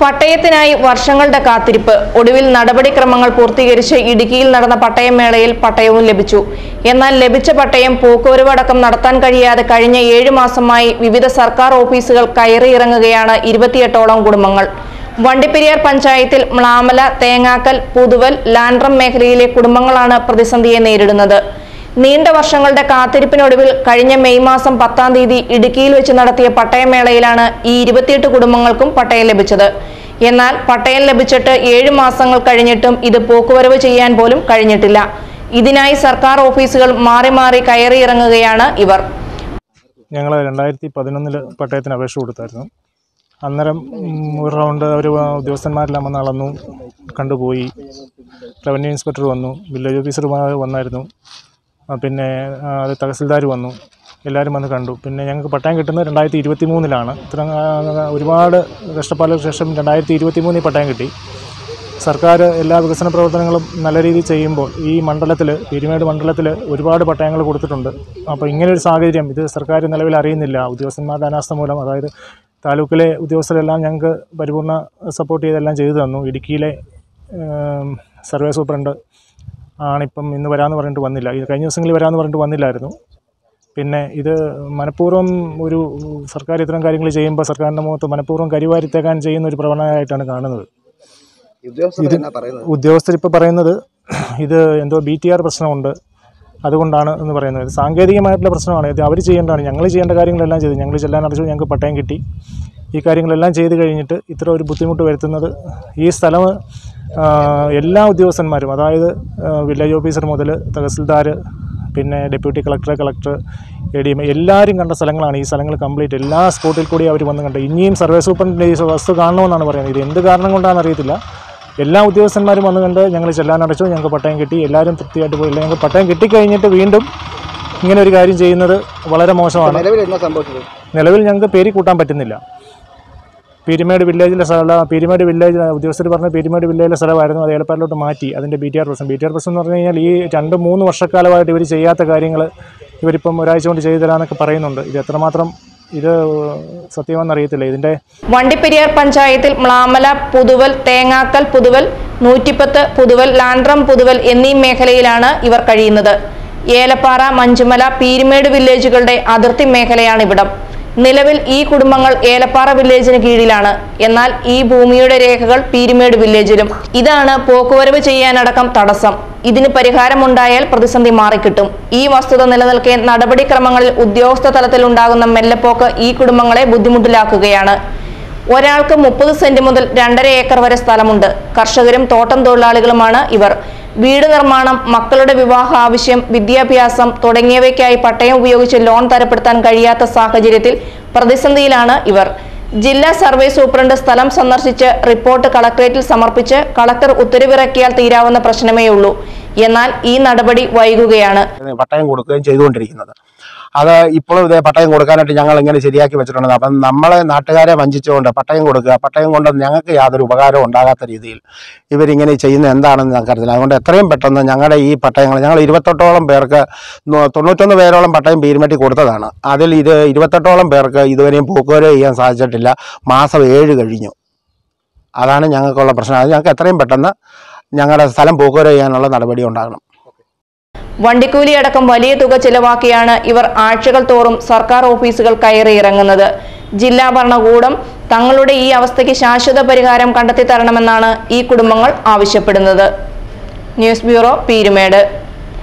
പട്ടയത്തിനായി വർഷങ്ങളുടെ കാത്തിരിപ്പ് ഒടുവിൽ നടപടിക്രമങ്ങൾ പൂർത്തീകരിച്ച് ഇടുക്കിയിൽ നടന്ന പട്ടയമേളയിൽ പട്ടയവും ലഭിച്ചു എന്നാൽ ലഭിച്ച പട്ടയം പോക്കുവരവടക്കം നടത്താൻ കഴിയാതെ കഴിഞ്ഞ ഏഴു മാസമായി വിവിധ സർക്കാർ ഓഫീസുകൾ കയറിയിറങ്ങുകയാണ് ഇരുപത്തിയെട്ടോളം കുടുംബങ്ങൾ വണ്ടിപ്പെരിയാർ പഞ്ചായത്തിൽ മ്ലാമല തേങ്ങാക്കൽ പുതുവൽ ലാൻഡ്രം മേഖലയിലെ കുടുംബങ്ങളാണ് പ്രതിസന്ധിയെ നേരിടുന്നത് നീണ്ട വർഷങ്ങളുടെ കാത്തിരിപ്പിനൊടുവിൽ കഴിഞ്ഞ മെയ് മാസം പത്താം തീയതി ഇടുക്കിയിൽ വെച്ച് നടത്തിയ പട്ടയമേളയിലാണ് ഈ ഇരുപത്തിയെട്ട് കുടുംബങ്ങൾക്കും പട്ടയം ലഭിച്ചത് എന്നാൽ പട്ടയം ലഭിച്ചിട്ട് ഏഴ് മാസങ്ങൾ കഴിഞ്ഞിട്ടും ഇത് പോക്കുവരവ് ചെയ്യാൻ പോലും കഴിഞ്ഞിട്ടില്ല ഇതിനായി സർക്കാർ ഓഫീസുകൾ മാറി മാറി കയറിയിറങ്ങുകയാണ് ഇവർ ഞങ്ങൾ രണ്ടായിരത്തി പതിനൊന്നിൽ പട്ടയത്തിന് അപേക്ഷ കൊടുത്തായിരുന്നു അന്നേരം ഉം, ഒരു റൗണ്ട് അവർ ഉദ്യോഗസ്ഥന്മാരെല്ലാം വന്ന് അളന്നു കണ്ടുപോയി റവന്യൂ ഇൻസ്പെക്ടർ വന്നു വില്ലേജ് ഓഫീസർ വ- വന്നായിരുന്നു ആ, പിന്നെ ആ, അത് തഹസിൽദാർ വന്നു എല്ലാവരും വന്ന് കണ്ടു പിന്നെ ഞങ്ങൾക്ക് പട്ടയം കിട്ടുന്നത് രണ്ടായിരത്തി ഇരുപത്തി മൂന്നിലാണ് ഇത്ര ആ, ഒരുപാട് കഷ്ടപ്പാടുകൾക്ക് ശേഷം രണ്ടായിരത്തി ഇരുപത്തി മൂന്നിൽ പട്ടയം കിട്ടി സർക്കാർ എല്ലാ വികസന പ്രവർത്തനങ്ങളും നല്ല രീതിയിൽ ചെയ്യുമ്പോൾ ഈ മണ്ഡലത്തിൽ പീരുമേട് മണ്ഡലത്തിൽ ഒരുപാട് പട്ടയങ്ങൾ കൊടുത്തിട്ടുണ്ട് അപ്പോൾ ഇങ്ങനെ ഒരു സാഹചര്യം ഇത് സർക്കാർ നിലവിൽ അറിയുന്നില്ല ഉദ്യോഗസ്ഥന്മാരുടെ അനാസ്ഥ മൂലം അതായത് താലൂക്കിലെ ഉദ്യോഗസ്ഥരെല്ലാം ഞങ്ങൾക്ക് പരിപൂർണ്ണ സപ്പോർട്ട് ചെയ്തെല്ലാം ചെയ്തു തന്നു ഇടുക്കിയിലെ ഏം, സർവേ സൂപ്രണ്ട് ആണിപ്പം ഇന്ന് വരാമെന്ന് പറഞ്ഞിട്ട് വന്നില്ല ഇത് കഴിഞ്ഞ ദിവസങ്ങളിൽ വരാമെന്ന് പറഞ്ഞിട്ട് വന്നില്ലായിരുന്നു പിന്നെ ഇത് മനഃപൂർവ്വം ഒരു സർക്കാർ ഇത്തരം കാര്യങ്ങൾ ചെയ്യുമ്പോൾ സർക്കാരിൻ്റെ മുഖത്ത് മനഃപൂർവ്വം കരിവാരിത്തേക്കാൻ ചെയ്യുന്ന ഒരു പ്രവണതയായിട്ടാണ് കാണുന്നത് ഉദ്യോഗസ്ഥർ എന്നാ പറയുന്നത് ഉദ്യോഗസ്ഥർ ഇപ്പോൾ പറയുന്നത് ഇത് എന്തോ ബി ടി ആർ പ്രശ്നമുണ്ട് അതുകൊണ്ടാണ് എന്ന് പറയുന്നത് ഇത് സാങ്കേതികമായിട്ടുള്ള പ്രശ്നമാണ് ഇത് അവർ ചെയ്യേണ്ടതാണ് ഞങ്ങൾ ചെയ്യേണ്ട കാര്യങ്ങളെല്ലാം ചെയ്തു ഞങ്ങൾ ചെല്ലാൻ അടച്ചു ഞങ്ങൾക്ക് പട്ടയം കിട്ടി ഈ കാര്യങ്ങളെല്ലാം ചെയ്ത് കഴിഞ്ഞിട്ട് ഇത്ര ഒരു ബുദ്ധിമുട്ട് വരുത്തുന്നത് ഈ സ്ഥലം ആ, എല്ലാ ഉദ്യോഗസ്ഥന്മാരും അതായത് ആ, വില്ലേജ് ഓഫീസർ മുതൽ തഹസിൽദാർ പിന്നെ deputy collector collector A D M എല്ലാവരും കണ്ട സ്ഥലങ്ങളാണ് ഈ സ്ഥലങ്ങൾ കംപ്ലീറ്റ് എല്ലാ സ്പോട്ടിൽ കൂടി അവർ വന്ന് കണ്ടു ഇനിയും സർവേ സൂപ്രണ്ടിൻ്റെ ഈ വസ്തു കാണണമെന്നാണ് പറയുന്നത് ഇത് എന്ത് കാരണം കൊണ്ടാണെന്ന് അറിയത്തില്ല എല്ലാ ഉദ്യോഗസ്ഥന്മാരും വന്ന് കണ്ട് ഞങ്ങൾ ചെല്ലാൻ അടച്ചു ഞങ്ങൾക്ക് പട്ടയം കിട്ടി എല്ലാവരും തൃപ്തിയായിട്ട് പോയില്ല ഞങ്ങൾക്ക് പട്ടയം കിട്ടിക്കഴിഞ്ഞിട്ട് വീണ്ടും ഇങ്ങനെ ഒരു കാര്യം ചെയ്യുന്നത് വളരെ മോശമാണ് നിലവിൽ എന്നാ സംഭവിച്ചത് നിലവിൽ ഞങ്ങൾക്ക് പേര് കൂട്ടാൻ പറ്റുന്നില്ല പീരുമേട് വില്ലേജിലെ സ്ഥലം പീരുമേട് വില്ലേജ് ഉദ്യോഗസ്ഥർ പറഞ്ഞ പീരുമേട് വില്ലേജിലെ സ്ഥലമായിരുന്നു അത് ഏലപ്പാടിലോട്ട് മാറ്റി അതിൻ്റെ ബി ടി ആർ പ്രശ്നം ബി ടി ആർ പ്രശ്നം എന്ന് പറഞ്ഞു കഴിഞ്ഞാൽ ഈ രണ്ട് മൂന്ന് വർഷക്കാലമായിട്ട് ഇവർ ചെയ്യാത്ത കാര്യങ്ങൾ ഇവരിപ്പം ഒരാഴ്ച കൊണ്ട് ചെയ്തു തരാമെന്നൊക്കെ പറയുന്നുണ്ട് ഇത് എത്രമാത്രം ഇത് സത്യമെന്നറിയത്തില്ല ഇതിൻ്റെ വണ്ടിപ്പെരിയാർ പഞ്ചായത്തിൽ മ്ലാമല പുതുവൽ തേങ്ങാക്കൽ പുതുവൽ നൂറ്റിപ്പത്ത് പുതുവൽ ലാൻഡ്രം പുതുവൽ എന്നീ മേഖലയിലാണ് ഇവർ കഴിയുന്നത് ഏലപ്പാറ മഞ്ചുമല പീരുമേട് വില്ലേജുകളുടെ അതിർത്തി മേഖലയാണ് ഇവിടം നിലവിൽ ഈ കുടുംബങ്ങൾ ഏലപ്പാറ വില്ലേജിന് കീഴിലാണ് എന്നാൽ ഈ ഭൂമിയുടെ രേഖകൾ പീരുമേട് വില്ലേജിലും ഇതാണ് പോക്കുവരവ് ചെയ്യാനടക്കം തടസ്സം ഇതിന് പരിഹാരമുണ്ടായാൽ പ്രതിസന്ധി മാറിക്കിട്ടും ഈ വസ്തുത നിലനിൽക്കെ നടപടിക്രമങ്ങളിൽ ഉദ്യോഗസ്ഥ തലത്തിൽ ഉണ്ടാകുന്ന മെല്ലെപ്പോക്ക് ഈ കുടുംബങ്ങളെ ബുദ്ധിമുട്ടിലാക്കുകയാണ് ഒരാൾക്ക് മുപ്പത് സെന്റ് മുതൽ രണ്ടര ഏക്കർ വരെ സ്ഥലമുണ്ട് കർഷകരും തോട്ടം തൊഴിലാളികളുമാണ് ഇവർ വീട് നിർമ്മാണം മക്കളുടെ വിവാഹ ആവശ്യം വിദ്യാഭ്യാസം തുടങ്ങിയവയ്ക്കായി പട്ടയം ഉപയോഗിച്ച് ലോൺ തരപ്പെടുത്താൻ കഴിയാത്ത സാഹചര്യത്തിൽ പ്രതിസന്ധിയിലാണ് ഇവർ ജില്ലാ സർവേ സൂപ്രണ്ട് സ്ഥലം സന്ദർശിച്ച് റിപ്പോർട്ട് കളക്ടറേറ്റിൽ സമർപ്പിച്ച് കളക്ടർ ഉത്തരവിറക്കിയാൽ തീരാവുന്ന പ്രശ്നമേ ഉള്ളൂ എന്നാൽ ഈ നടപടി വൈകുകയാണ് പട്ടയം കൊടുക്കുകയും ചെയ്തുകൊണ്ടിരിക്കുന്നത് അത് ഇപ്പോഴും ഇതേ പട്ടയം കൊടുക്കാനായിട്ട് ഞങ്ങൾ ഇങ്ങനെ ശരിയാക്കി വെച്ചിട്ടുണ്ട് അപ്പം നമ്മളെ നാട്ടുകാരെ വഞ്ചിച്ചുകൊണ്ട് പട്ടയം കൊടുക്കുക പട്ടയം കൊണ്ട് ഞങ്ങൾക്ക് യാതൊരു ഉപകാരവും ഉണ്ടാകാത്ത രീതിയിൽ ഇവരിങ്ങനെ ചെയ്യുന്നത് എന്താണെന്ന് ഞങ്ങൾക്കറിയില്ല അതുകൊണ്ട് എത്രയും പെട്ടെന്ന് ഞങ്ങളുടെ ഈ പട്ടയങ്ങൾ ഞങ്ങൾ ഇരുപത്തെട്ടോളം പേർക്ക് നൂ- തൊണ്ണൂറ്റൊന്ന് പേരോളം പട്ടയം പീരുമറ്റി കൊടുത്തതാണ് അതിൽ ഇത് ഇരുപത്തെട്ടോളം പേർക്ക് ഇതുവരെയും പോക്കുവരവ് ചെയ്യാൻ സാധിച്ചിട്ടില്ല മാസം ഏഴ് കഴിഞ്ഞു അതാണ് ഞങ്ങൾക്കുള്ള പ്രശ്നം അത് ഞങ്ങൾക്ക് എത്രയും പെട്ടെന്ന് ഞങ്ങളുടെ സ്ഥലം പോക്കുവരവ് ചെയ്യാനുള്ള നടപടി ഉണ്ടാകണം വണ്ടിക്കൂലി അടക്കം വലിയ തുക ചിലവാക്കിയാണ് ഇവർ ആഴ്ചകൾ തോറും സർക്കാർ ഓഫീസുകൾ കയറിയിറങ്ങുന്നത് ജില്ലാ ഭരണകൂടം തങ്ങളുടെ ഈ അവസ്ഥയ്ക്ക് ശാശ്വത പരിഹാരം കണ്ടെത്തി തരണമെന്നാണ് ഈ കുടുംബങ്ങൾ ആവശ്യപ്പെടുന്നത് ന്യൂസ് ബ്യൂറോ പീരുമേട്